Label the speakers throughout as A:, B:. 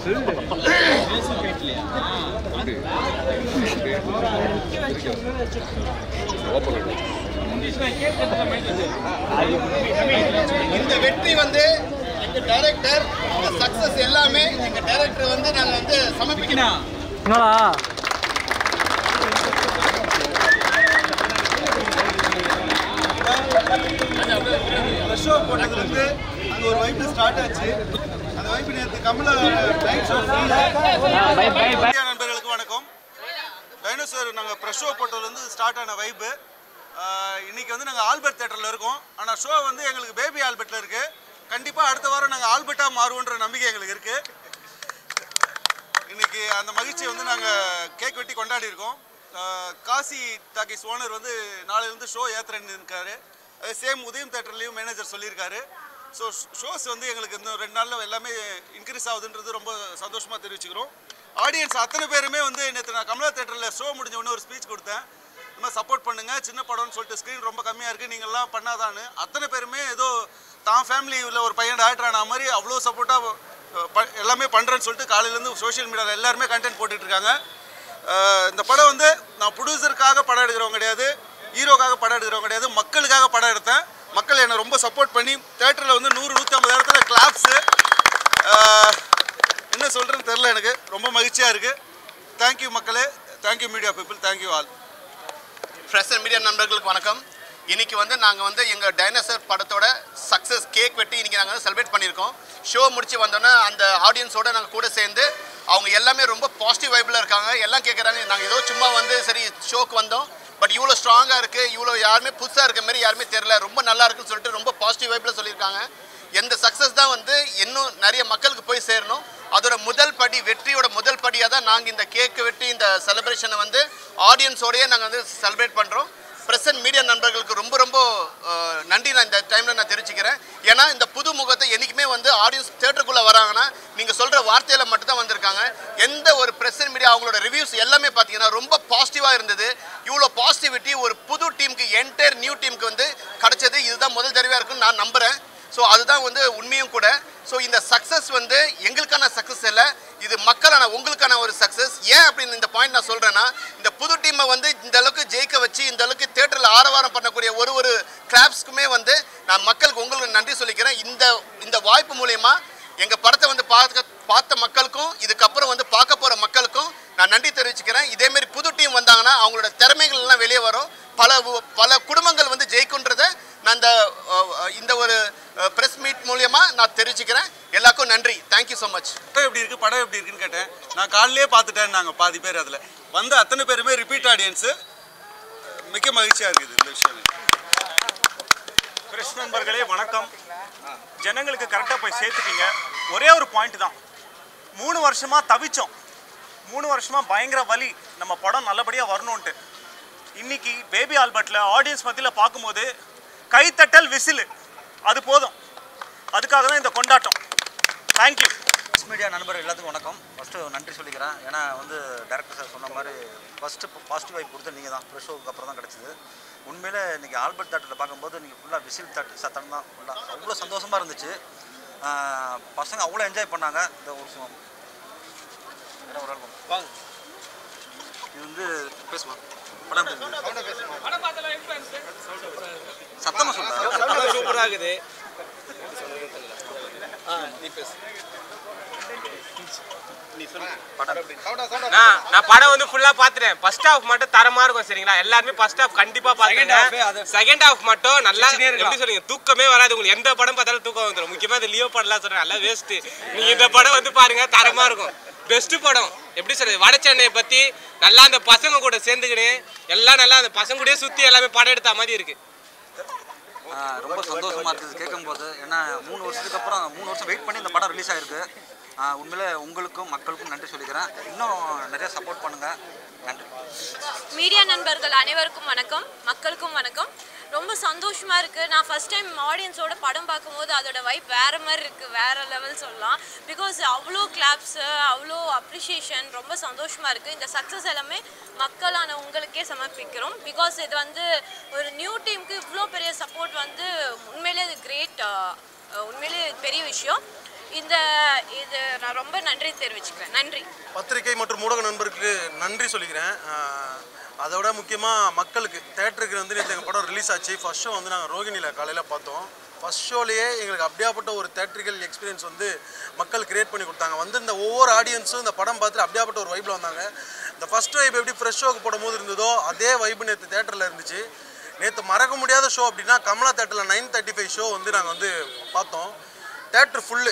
A: இந்த வெற்றி வந்து எங்க டைரக்டர் இந்த சக்சஸ் எல்லாமே எங்க டைரக்டர் வந்து நாங்க வந்து சமர்ப்பிக்கணும்
B: என்னடா
C: ஷோ போட்டதுலேருந்து அங்கே ஒரு வைப்பு ஸ்டார்ட் ஆச்சு அந்த வைப்பு நேற்று கமலா நைட் ஷோ மீடியா நண்பர்களுக்கு வணக்கம் டைனோசர் நாங்கள் ப்ரெஷ் ஷோ போட்டதுலேருந்து ஸ்டார்ட் ஆன வைப்பு இன்னைக்கு வந்து நாங்கள் ஆல்பர்ட் தேட்டரில் இருக்கோம் ஆனால் ஷோ வந்து எங்களுக்கு பேபி ஆல்பர்ட்டில் இருக்குது கண்டிப்பாக அடுத்த வாரம் நாங்கள் ஆல்பர்ட்டாக மாறுவோன்ற நம்பிக்கை எங்களுக்கு இருக்குது இன்னைக்கு அந்த மகிழ்ச்சியை வந்து நாங்கள் கேக் வெட்டி கொண்டாடி இருக்கோம் அஹ் காசி டாக்கிஸ் ஓனர் வந்து நாளையிலேருந்து ஷோ ஏத்துறேன்னு இருக்காரு அது சேம் உதயம் தேட்டர்லேயும் மேனேஜர் சொல்லியிருக்காரு ஸோ ஷோஸ் வந்து எங்களுக்கு இன்னும் ரெண்டு நாளில் எல்லாமே இன்க்ரீஸ் ஆகுதுன்றது ரொம்ப சந்தோஷமாக தெரிவிச்சுக்கிறோம் ஆடியன்ஸ் அத்தனை பேருமே வந்து நேற்று நான் கமலா தேட்டரில் ஷோ முடிஞ்ச உடனே ஒரு ஸ்பீச் கொடுத்தேன் இந்த மாதிரி சப்போர்ட் பண்ணுங்க சின்ன படம்னு சொல்லிட்டு ஸ்க்ரீன் ரொம்ப கம்மியாக இருக்குது நீங்கள்லாம் பண்ணாதான்னு அத்தனை பேருமே ஏதோ தான் ஃபேமிலியில் ஒரு பையன் டாக்டர் ஆன மாதிரி அவ்வளோ சப்போர்ட்டாக எல்லாமே பண்ணுறேன்னு சொல்லிட்டு காலையிலேருந்து சோஷியல் மீடியாவில் எல்லாருமே கண்டென்ட் போட்டுட்டு இருக்காங்க அஹ் இந்த படம் வந்து நான் ப்ரொடியூசருக்காக படம் எடுக்கிறவங்க கிடையாது ஹீரோக்காக படம் எடுக்கிறவங்க கிடையாது மக்களுக்காக படம் எடுத்தேன் மக்கள் என்னை ரொம்ப சப்போர்ட் பண்ணி தேட்டரில் வந்து நூறு நூற்றி ஐம்பது இடத்துல கிளாப்ஸு என்ன சொல்கிறேன்னு தெரில எனக்கு ரொம்ப மகிழ்ச்சியாக இருக்குது தேங்க்யூ மக்களே thank you media people thank you all
A: fresh media நண்பர்களுக்கு வணக்கம் இன்னைக்கு வந்து நாங்கள் வந்து எங்கள் டைனோசர் படத்தோட சக்ஸஸ் கேக் வெட்டி இன்னைக்கு நாங்கள் வந்து செலிப்ரேட் பண்ணியிருக்கோம் ஷோ முடிச்சு வந்தோன்னே அந்த ஆடியன்ஸோட நாங்கள் கூட சேர்ந்து அவங்க எல்லாமே ரொம்ப பாசிட்டிவ் வைப்பில் இருக்காங்க எல்லாம் கேட்குறாங்க நாங்கள் ஏதோ சும்மா வந்து சரி ஷோக்கு வந்தோம் பட் இவ்வளோ ஸ்ட்ராங்காக இருக்குது இவ்வளோ யாருமே புதுசாக இருக்க மாதிரி யாருமே தெரில ரொம்ப நல்லா இருக்குன்னு சொல்லிட்டு ரொம்ப பாசிட்டிவ் வைப்பில் சொல்லியிருக்காங்க எந்த சக்ஸஸ் தான் வந்து இன்னும் நிறைய மக்களுக்கு போய் சேரணும் அதோட முதல் படி வெற்றியோட முதல் படியாக தான் நாங்கள் இந்த கேக்கு வெட்டி இந்த செலிப்ரேஷனை வந்து ஆடியன்ஸோடயே நாங்கள் வந்து செலிப்ரேட் பண்ணுறோம் பிரசன்ட் மீடியா நண்பர்களுக்கு ரொம்ப ரொம்ப அஹ், நன்றி நான் இந்த டைமில் நான் தெரிவிச்சுக்கிறேன் ஏன்னா இந்த புது முகத்தை என்றைக்குமே வந்து ஆடியன்ஸ் தேட்டருக்குள்ளே வராங்கன்னா நீங்கள் சொல்கிற வார்த்தையில் மட்டும்தான் வந்திருக்காங்க எந்த ஒரு பிரசன்ட் மீடியா அவங்களோட ரிவ்யூஸ் எல்லாமே பார்த்தீங்கன்னா ரொம்ப பாசிட்டிவாக இருந்தது இவ்வளோ பாசிட்டிவிட்டி ஒரு புது டீமுக்கு என்டையர் நியூ டீமுக்கு வந்து கிடைச்சது இதுதான் முதல் தடவையாக இருக்குன்னு நான் நம்புகிறேன் ஸோ அதுதான் வந்து உண்மையும் கூட ஸோ இந்த சக்ஸஸ் வந்து எங்களுக்கான சக்ஸஸ் இல்லை இது மக்களான உங்களுக்கான ஒரு சக்ஸஸ் ஏன் அப்படின்னு இந்த பாயிண்ட் நான் சொல்கிறேன்னா இந்த புது டீமை வந்து இந்த அளவுக்கு ஜெயிக்க வச்சு இந்த அளவுக்கு தேட்டரில் ஆரவாரம் பண்ணக்கூடிய ஒரு ஒரு கிளாப்ஸ்க்குமே வந்து நான் மக்களுக்கு உங்களுக்கு நன்றி சொல்லிக்கிறேன் இந்த இந்த வாய்ப்பு மூலயமா எங்கள் படத்தை வந்து பார்க்க பார்த்த மக்களுக்கும் இதுக்கப்புறம் வந்து பார்க்க போகிற மக்களுக்கும் நான் நன்றி தெரிவிச்சுக்கிறேன் இதேமாரி புது டீம் வந்தாங்கன்னா அவங்களோட திறமைகள் எல்லாம் வெளியே வரும் பல உ- பல குடும்பங்கள் வந்து ஜெயிக்குன்றத நான் இந்த அஹ், அஹ், இந்த ஒரு ப்ரெஸ் மீட் மூலியமா நான் தெரிவிச்சுக்கிறேன் எல்லாருக்கும் நன்றி தேங்க்யூ ஸோ மச்
C: படம் எப்படி இருக்குது படம் எப்படி இருக்குன்னு கேட்டேன் நான் காலையிலே பார்த்துட்டேன் நாங்கள் பாதி பேர் அதில் வந்த அத்தனை பேருமே ரிப்பீட் ஆடியன்ஸு மிக்க மகிழ்ச்சியாக இருக்குது இந்த விஷயம்
D: பிரஸ் நண்பர்களே வணக்கம் ஜனங்களுக்கு கரெக்டாக போய் சேர்த்துட்டீங்க ஒரே ஒரு பாயிண்ட் தான் மூணு வருஷமாக தவிச்சோம் மூணு வருஷமாக பயங்கர வலி நம்ம படம் நல்லபடியாக வரணுன்ட்டு இன்னைக்கு பேபி ஆல்பர்ட்டில் ஆடியன்ஸ் மத்தியில் பார்க்கும்போது கைத்தட்டல் விசிலு அது போதும் அதுக்காக தான் இந்த கொண்டாட்டம் தேங்க்யூ
E: ப்ரெஸ் மீடியா நண்பர் எல்லாத்துக்கும் வணக்கம் ஃபஸ்ட்டு நன்றி சொல்லிக்கிறேன் ஏன்னா வந்து டேரக்டர் சார் சொன்ன மாதிரி ஃபஸ்ட்டு பாசிட்டிவ் வைப் கொடுத்து நீங்கள் தான் ப்ரெஸ் ஷோவுக்கு அப்புறம் தான் கிடச்சிது உண்மையிலே இன்றைக்கி ஆல்பர்ட் தேட்டரில் பார்க்கும்போது நீங்கள் ஃபுல்லாக விசில் தட்டு சத்தம் தான் ஃபுல்லாக அவ்வளோ சந்தோஷமாக இருந்துச்சு ஆஹ் பசங்க அவ்வளோ என்ஜாய் பண்ணாங்க இந்த ஒரு சும்மா வேற ஒரு ஆள் வாங்க. இது வந்து பேசுமா படம் எப்படி இருந்தது? சத்தமா சொல்லுங்க
B: சூப்பராக இருக்குது
F: நான் நான் படம் வந்து ஃபுல்லா பாத்துட்டேன் ஃபர்ஸ்ட் ஹாஃப் மட்டும் தரமா இருக்கும் சரிங்களா எல்லாருமே ஃபர்ஸ்ட் ஹாஃப் கண்டிப்பா பாத்துட்டேன் செகண்ட் ஹாஃப் மட்டும் நல்லா எப்படி சொல்றீங்க தூக்கமே வராது உங்களுக்கு எந்த படம் பார்த்தாலும் தூக்கம் வந்துடும் முக்கியமா இந்த லியோ படம்லாம் சொல்றேன் நல்லா வேஸ்ட் நீங்க இந்த படம் வந்து பாருங்க தரமா இருக்கும் பெஸ்ட் படம் எப்படி சொல்றது வட சென்னையை பத்தி நல்லா அந்த பசங்க கூட சேர்ந்துக்கின்னு எல்லாம் நல்லா அந்த பசங்க கூடயே சுத்தி எல்லாமே படம் எடுத்த மாதிரி இருக்கு
E: ஆஹ் ரொம்ப சந்தோஷமா இருக்குது கேட்கும்போது ஏன்னா மூணு வருஷத்துக்கு அப்புறம் மூணு வருஷம் வெயிட் பண்ணி இந்த படம் ரிலீஸ் ஆயிருக்கு ஆஹ் உண்மையிலே உங்களுக்கும் மக்களுக்கும் நன்றி சொல்லிக்கிறேன் இன்னும் நிறைய சப்போர்ட் பண்ணுங்க நன்றி
G: மீடியா நண்பர்கள் அனைவருக்கும் வணக்கம் மக்களுக்கும் வணக்கம் ரொம்ப சந்தோஷமா இருக்கு நான் ஃபர்ஸ்ட் டைம் ஆடியன்ஸோட படம் பார்க்கும்போது அதோட வைப் வேற மாதிரி இருக்கு வேற லெவல் சொல்லலாம் பிகாஸ் அவ்வளோ கிளாப்ஸ் அவ்வளோ அப்ரிஷியேஷன் ரொம்ப சந்தோஷமா இருக்கு இந்த சக்ஸஸ் எல்லாமே மக்களான உங்களுக்கே சமர்ப்பிக்கிறோம் பிகாஸ் இது வந்து ஒரு நியூ டீமுக்கு இவ்வளோ பெரிய சப்போர்ட் வந்து உண்மையிலே இது கிரேட் உண்மையிலே பெரிய விஷயம் இந்த இது நான் ரொம்ப நன்றி தெரிவிச்சுக்கிறேன் நன்றி
B: பத்திரிகை மற்றும் ஊடக நண்பருக்கு நன்றி சொல்லிக்கிறேன் ஆஹ் அதோட முக்கியமாக மக்களுக்கு தேட்டருக்கு வந்து நேற்று எங்கள் படம் ரிலீஸ் ஆச்சு ஃபர்ஸ்ட் ஷோ வந்து நாங்கள் ரோகிணியில் காலையில் பார்த்தோம் ஃபர்ஸ்ட் ஷோலேயே எங்களுக்கு அப்படியாப்பட்ட ஒரு தேட்ரிக்கல் எக்ஸ்பீரியன்ஸ் வந்து மக்கள் கிரியேட் பண்ணி கொடுத்தாங்க வந்து இந்த ஒவ்வொரு ஆடியன்ஸும் இந்த படம் பார்த்துட்டு அப்படியாப்பட்ட ஒரு வைப்பில் வந்தாங்க இந்த ஃபர்ஸ்ட் வைப் எப்படி ஃப்ரெஷ் ஷோக்கு போடும்போது இருந்ததோ அதே வைப்பு நேற்று தேட்டரில் இருந்துச்சு நேற்று மறக்க முடியாத ஷோ அப்படின்னா கமலா தேட்டரில் நைன் தேர்ட்டி ஃபைவ் ஷோ வந்து நாங்கள் வந்து பார்த்தோம் தேட்டர் ஃபுல்லு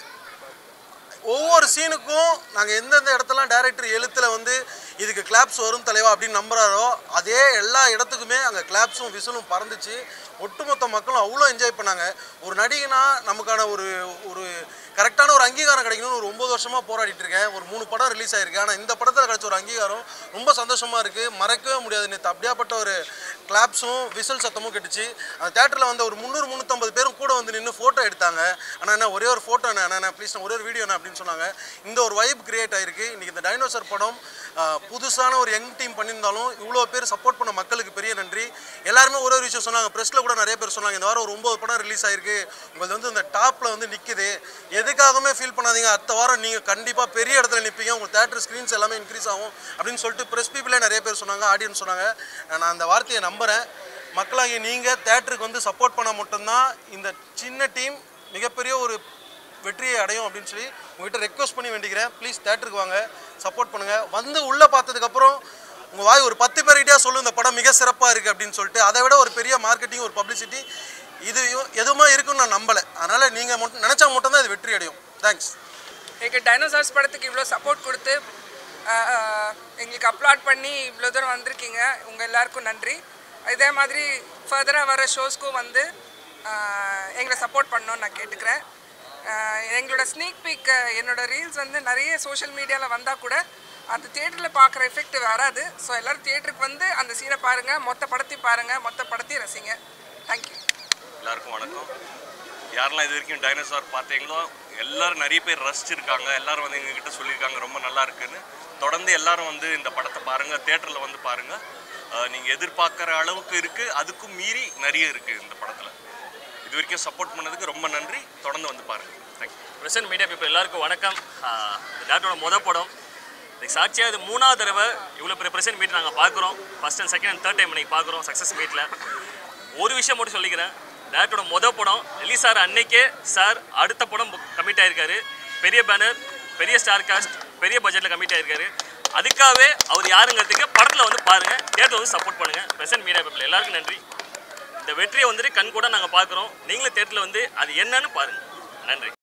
B: ஒவ்வொரு சீனுக்கும் நாங்கள் எந்தெந்த இடத்துலாம் டேரக்டர் எழுத்தில் வந்து இதுக்கு கிளாப்ஸ் வரும் தலைவா அப்படின்னு நம்புறாரோ அதே எல்லா இடத்துக்குமே அங்கே கிளாப்ஸும் விசிலும் பறந்துச்சு ஒட்டுமொத்த மக்களும் அவ்வளோ என்ஜாய் பண்ணாங்க ஒரு நடிகனா நமக்கான ஒரு ஒரு கரெக்டான ஒரு அங்கீகாரம் கிடைக்கணும்னு ஒரு ஒம்பது வருஷமாக போராடிட்டு இருக்கேன் ஒரு மூணு படம் ரிலீஸ் ஆயிருக்கு ஆனால் இந்த படத்தில் கிடைச்ச ஒரு அங்கீகாரம் ரொம்ப சந்தோஷமாக இருக்குது மறக்கவே முடியாது நேற்று அப்படியாப்பட்ட ஒரு கிளாப்ஸும் விசில் சத்தமும் கெட்டுச்சு அந்த தேட்டரில் வந்து ஒரு முந்நூறு முந்நூற்றம்பது பேரும் கூட வந்து நின்று ஃபோட்டோ எடுத்தாங்க ஆனால் என்ன ஒரே ஒரு ஃபோட்டோ என்ன என்ன ப்ளீஸ் ஒரே ஒரு வீடியோ என்ன அப்படின்னு சொன்னாங்க இந்த ஒரு வைப் கிரியேட் ஆயிருக்கு இன்றைக்கி இந்த டைனோசர் படம் ஆஹ், புதுசான ஒரு யங் டீம் பண்ணியிருந்தாலும் இவ்வளோ பேர் சப்போர்ட் பண்ண மக்களுக்கு பெரிய நன்றி எல்லாருமே ஒரே ஒரு விஷயம் சொன்னாங்க ப்ரெஸ்ஸில் கூட நிறைய பேர் சொன்னாங்க இந்த வாரம் ஒரு ஒம்பது படம் ரிலீஸ் ஆயிருக்கு உங்களது வந்து இந்த டாப்பில் வந்து நிற்குது எதுக்காகவுமே ஃபீல் பண்ணாதீங்க அடுத்த வாரம் நீங்கள் கண்டிப்பாக பெரிய இடத்துல நிற்பீங்க உங்கள் தேட்டர் ஸ்க்ரீன்ஸ் எல்லாமே இன்க்ரீஸ் ஆகும் அப்படின்னு சொல்லிட்டு ப்ரெஸ் பீப்புளே நிறைய பேர் சொன்னாங்க ஆடியன்ஸ் சொன்னாங்க நான் அந்த வார்த்தையை நம்புகிறேன் மக்களாகிய நீங்கள் தேட்டருக்கு வந்து சப்போர்ட் பண்ண மட்டும்தான் இந்த சின்ன டீம் மிகப்பெரிய ஒரு வெற்றியை அடையும் அப்படின்னு சொல்லி உங்ககிட்ட ரெக்வஸ்ட் பண்ணி வேண்டிக்கிறேன் ப்ளீஸ் தேட்டருக்கு வாங்க சப்போர்ட் பண்ணுங்கள் வந்து உள்ளே பார்த்ததுக்கப்புறம் உங்கள் வாய் ஒரு பத்து பேர்கிட்டயா சொல்லு இந்த படம் மிக சிறப்பாக இருக்குது அப்படின்னு சொல்லிட்டு அதை விட ஒரு பெரிய மார்க்கெட்டிங் ஒரு பப்ளிசிட்டி இது எதுவுமே இருக்குன்னு நான் நம்பலை அதனால் நீங்கள் மட்டும் நினச்சா மட்டும்தான் இது வெற்றி அடையும் தேங்க்ஸ்
H: எங்கள் டைனோசார்ஸ் படத்துக்கு இவ்வளோ சப்போர்ட் கொடுத்து ஆஹ், ஆஹ், எங்களுக்கு அப்லோட் பண்ணி இவ்வளோ தூரம் வந்திருக்கீங்க உங்கள் எல்லாருக்கும் நன்றி இதே மாதிரி ஃபர்தராக வர ஷோஸ்க்கும் வந்து ஆஹ், எங்களை சப்போர்ட் பண்ணணும்னு நான் கேட்டுக்கிறேன் ஆஹ், எங்களோட ஸ்னீக் பீக் என்னோட ரீல்ஸ் வந்து நிறைய சோஷியல் மீடியாவில் வந்தால் கூட அந்த தியேட்டரில் பார்க்குற எஃபெக்ட் வராது ஸோ எல்லோரும் தியேட்டருக்கு வந்து அந்த சீனை பாருங்கள் மொத்த படத்தையும் பாருங்கள் மொத்த படத்தையும் ரசிங்க தேங்க்யூ
I: எல்லாருக்கும் வணக்கம் யாரெல்லாம் இது வரைக்கும் டைனோசார் பார்த்தீங்களோ எல்லாரும் நிறைய பேர் ரசிச்சிருக்காங்க எல்லாரும் வந்து எங்ககிட்ட சொல்லியிருக்காங்க ரொம்ப நல்லா இருக்குன்னு தொடர்ந்து எல்லாரும் வந்து இந்த படத்தை பாருங்கள் தேட்டரில் வந்து பாருங்கள் நீங்கள் எதிர்பார்க்குற அளவுக்கு இருக்குது அதுக்கும் மீறி நிறைய இருக்குது இந்த படத்தில் இது வரைக்கும் சப்போர்ட் பண்ணதுக்கு ரொம்ப நன்றி தொடர்ந்து வந்து பாருங்கள் தேங்க்யூ
J: பிரசன்ட் மீடியா பீப்புள் எல்லாருக்கும் வணக்கம் ஆஹ் இந்த டேரக்டரோட முத படம் இதுக்கு சாட்சியாக இது மூணாவது தடவை இவ்வளோ பெரிய பிரசன்ட் மீட் நாங்கள் பார்க்குறோம் first and second and third time இன்னைக்கு பார்க்குறோம் சக்ஸஸ் மீட்டில் ஒரு விஷயம் மட்டும் சொல்லிக்கிறேன் டேரக்டரோட முத படம் ரிலீஸ் ஆகிற அன்னைக்கே சார் அடுத்த படம் கமிட் ஆயிருக்காரு பெரிய பேனர் பெரிய ஸ்டார் காஸ்ட் பெரிய பட்ஜெட்டில் கமிட் ஆயிருக்காரு அதுக்காகவே அவர் யாருங்கிறதுக்கு படத்தில் வந்து பாருங்கள் தேட்டரில் வந்து சப்போர்ட் பண்ணுங்கள் பிரசன்ட் மீடியா பீப்புள் எல்லாருக்கும் நன்றி இந்த வெற்றியை வந்துட்டு கண் கூட நாங்கள் பார்க்குறோம் நீங்களும் தேட்டரில் வந்து அது என்னன்னு பாருங்கள் நன்றி